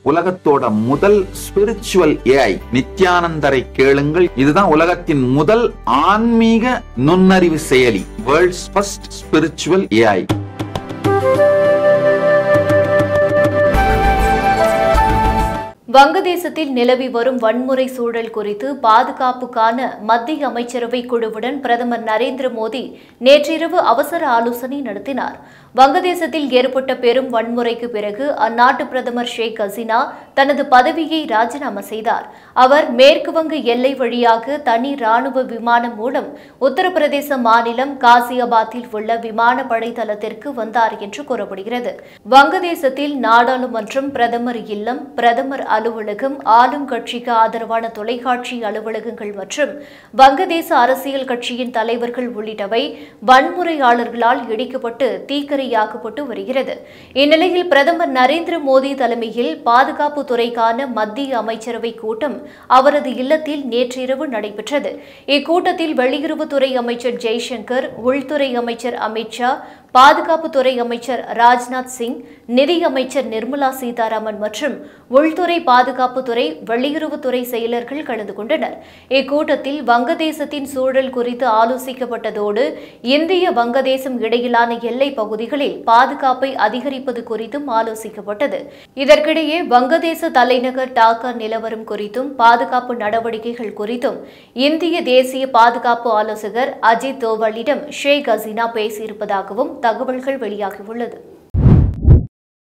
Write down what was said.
உலகத்தோட முதல் spiritual AI நித்யானந்தரை கேளுங்கள் இதுதான் உலகத்தின் முதல் ஆன்மீக நுண்ணறிவு செயலி வேர்ல்ட்ஸ் ஃபர்ஸ்ட் ஸ்பிரிச்சுவல் ஏஐ வங்கதேசத்தில் நிலவி வரும் வன்முறை சூழல் குறித்து பாதுகாப்புக்கான மத்திய அமைச்சரவை குழுவுடன் பிரதமர் நரேந்திர மோடி நேற்றிரவு அவசர ஆலோசனை நடத்தினார் வங்கதேசத்தில் ஏற்பட்ட பெரும் வன்முறைக்கு பிறகு அந்நாட்டு பிரதமர் ஷேக் ஹசீனா தனது பதவியை ராஜினாமா செய்தார் அவர் மேற்கு வங்க எல்லை வழியாக தனி ராணுவ விமானம் மூலம் உத்தரப்பிரதேச மாநிலம் காசியாபாத்தில் உள்ள விமானப்படை தளத்திற்கு வந்தார் என்று கூறப்படுகிறது வங்கதேசத்தில் நாடாளுமன்றம் பிரதமர் இல்லம் பிரதமர் அலுவலகம் ஆளும் கட்சிக்கு ஆதரவான தொலைக்காட்சி அலுவலகங்கள் மற்றும் வங்கதேச அரசியல் கட்சியின் தலைவர்கள் உள்ளிட்டவை வன்முறையாளர்களால் இடிக்கப்பட்டு தீக்கிரையாக்கப்பட்டு வருகிறது இந்நிலையில் பிரதமர் நரேந்திர மோடி தலைமையில் பாதுகாப்பு துறைக்கான மத்திய அமைச்சரவை கூட்டம் அவரது இல்லத்தில் நேற்றிரவு நடைபெற்றது இக்கூட்டத்தில் வெளியுறவுத்துறை அமைச்சர் ஜெய்சங்கர் உள்துறை அமைச்சர் அமித்ஷா பாதுகாப்புத்துறை அமைச்சர் ராஜ்நாத் சிங் நிதி அமைச்சர் நிர்மலா சீதாராமன் மற்றும் உள்துறை பாதுகாப்புத்துறை வெளியுறவுத்துறை செயலர்கள் கலந்து கொண்டனர் இக்கூட்டத்தில் வங்கதேசத்தின் சூழல் குறித்து ஆலோசிக்கப்பட்டதோடு இந்திய வங்கதேசம் இடையிலான எல்லை பகுதிகளில் பாதுகாப்பை அதிகரிப்பது குறித்தும் ஆலோசிக்கப்பட்டது இதற்கிடையே வங்கதேச தலைநகர் டாக்கா நிலவரம் குறித்தும் பாதுகாப்பு நடவடிக்கைகள் குறித்தும் இந்திய தேசிய பாதுகாப்பு ஆலோசகர் அஜித் தோவலிடம் ஷேக் ஹசீனா பேசியிருப்பதாகவும் தகவல்கள் வெளியாகியுள்ளது